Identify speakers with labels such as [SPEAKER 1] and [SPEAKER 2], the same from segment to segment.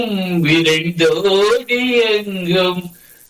[SPEAKER 1] விரைந்தோடி எங்கும்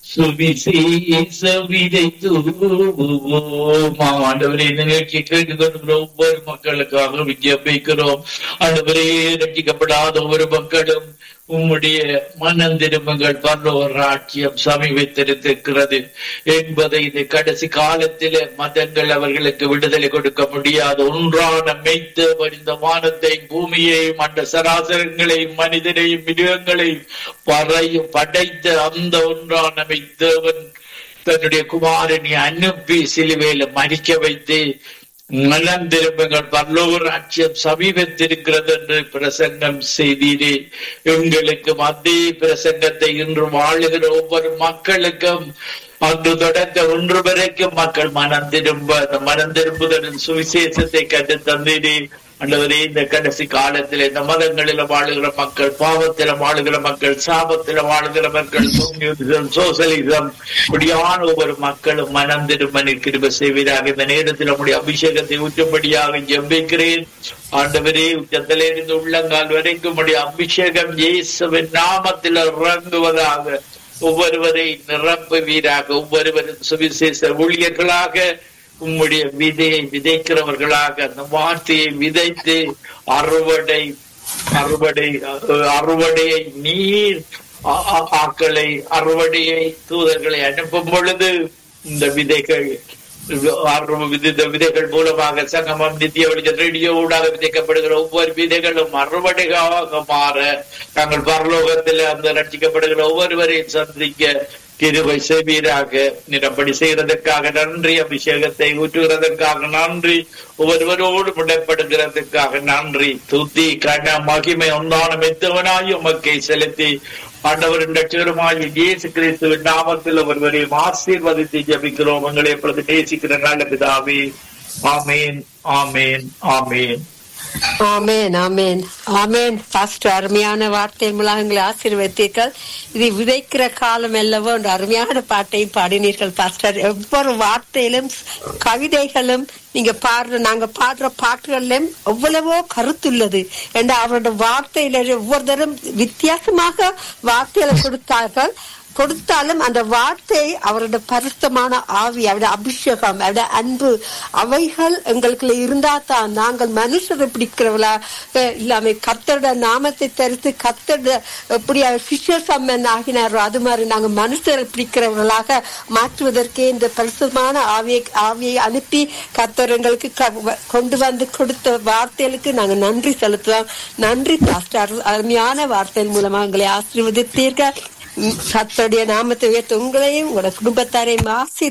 [SPEAKER 1] சுவிசேஷ விதை தூவுவோம் ஆண்டவரே இந்த நிகழ்ச்சி கேட்டுக்கொண்டிருக்கிற ஒவ்வொரு மக்களுக்காக விஜயபிக்கிறோம் ஆண்டவரே ரட்சிக்கப்படாத ஒவ்வொரு மக்களும் உம்முடைய மனம் திரும்புங்கள் பரலோர் ராட்சியம் சமீபத்திருக்கிறது என்பதை இந்த கடைசி காலத்தில மதங்கள் அவர்களுக்கு விடுதலை கொடுக்க முடியாது ஒன்றான மெய்த்து இந்த வானத்தை பூமியையும் அந்த சராசரங்களையும் மனிதனையும் மிருகங்களையும் பறையும் படைத்த அந்த ஒன்றான மெய்த்தேவன் தன்னுடைய குமாரனை அனுப்பி சிலுவையில மறிக்க வைத்து மனம் திரும்புங்கள் பரலோக ராட்சியம் சமீபத்திருக்கிறது என்று பிரசங்கம் செய்தீரே எங்களுக்கு மத்திய பிரசங்கத்தை இன்று வாழுகிற ஒவ்வொரு மக்களுக்கும் அன்று தொடக்க ஒன்று வரைக்கும் மக்கள் மனம் திரும்ப அந்த மனம் திரும்புதலின் சுவிசேஷத்தை கண்டு தந்தீரே அண்டவரே இந்த கடைசி காலத்தில் இந்த மதங்களில வாழுகிற மக்கள் பாவத்தில வாழுகிற மக்கள் சாபத்தில வாழுகிற மக்கள் கம்யூனிசம் சோசலிசம் இப்படியான ஒவ்வொரு மக்களும் மனம் திரும்ப நிற்கிற செய்வீராக இந்த நேரத்தில் நம்முடைய அபிஷேகத்தை ஊற்றும்படியாக ஜெபிக்கிறேன் ஆண்டவரே உச்சத்திலே இருந்து உள்ளங்கால் வரைக்கும் உடைய அபிஷேகம் இயேசுவின் நாமத்தில் இறங்குவதாக ஒவ்வொருவரை நிரப்புவீராக ஒவ்வொருவரும் சுவிசேஷ ஊழியர்களாக உம்முடைய விதையை விதைக்கிறவர்களாக அந்த வார்த்தையை விதைத்து அறுவடை அறுவடை அறுவடையை நீர் ஆக்களை அறுவடையை தூதர்களை அனுப்பும் பொழுது இந்த விதைகள் இந்த விதைகள் மூலமாக சங்கமம் நித்திய வெளிச்சம் ரேடியோ ஊடாக விதைக்கப்படுகிற ஒவ்வொரு விதைகளும் அறுவடைகளாக மாற நாங்கள் பரலோகத்தில் அந்த ரட்சிக்கப்படுகிற ஒவ்வொருவரையும் சந்திக்க கிருவை செய்வீராக நிறப்படி செய்யறதற்காக நன்றி அபிஷேகத்தை ஊற்றுகிறதற்காக நன்றி ஒவ்வொருவரோடு முடப்படுகிறதுக்காக நன்றி துத்தி கன மகிமை ஒன்றான மெத்தவனாய் உமக்கை செலுத்தி ஆண்டவரின் லட்சகரமாய் இயேசு கிறிஸ்துவின் நாமத்தில் ஒருவரையும் ஆசீர்வதித்து ஜபிக்கிறோம் உங்களை எப்பொழுது நேசிக்கிற நல்ல பிதாவே ஆமேன் ஆமேன் ஆமேன்
[SPEAKER 2] ஆமேன் ஆமேன் ஆமேன் ஃபர்ஸ்ட் அருமையான வார்த்தை மூலம் எங்களை ஆசீர்வதித்தீர்கள் இது விதைக்கிற காலம் அல்லவோ என்ற அருமையான பாட்டையும் பாடினீர்கள் பாஸ்டர் ஒவ்வொரு வார்த்தையிலும் கவிதைகளும் நீங்க பாடுற நாங்க பாடுற பாட்டுகளிலும் எவ்வளவோ கருத்துள்ளது என்ற அவரோட வார்த்தையில ஒவ்வொரு தரம் வித்தியாசமாக வார்த்தைகளை கொடுத்தார்கள் கொடுத்தாலும் அந்த வார்த்தை அவரோட பரிசுத்தமான ஆவி அவருடைய அபிஷேகம் அவருடைய அன்பு அவைகள் எங்களுக்கு இருந்தா தான் நாங்கள் மனுஷரை பிடிக்கிறவளா இல்லாம கத்தரோட நாமத்தை தரித்து கத்தோட எப்படி சிஷசம்மன் ஆகினாரோ அது மாதிரி நாங்க மனுஷரை பிடிக்கிறவர்களாக மாற்றுவதற்கே இந்த பரிசுத்தமான ஆவியை ஆவியை அனுப்பி கத்தர் எங்களுக்கு கொண்டு வந்து கொடுத்த வார்த்தைகளுக்கு நாங்க நன்றி செலுத்துவோம் நன்றி பாஸ்டர் அருமையான வார்த்தையின் மூலமா எங்களை ஆசீர்வதித்தீர்கள் கத்தருடைய நாமத்தை உயர்த்த உங்களையும் உங்களோட குடும்பத்தாரையும் ஆசீர்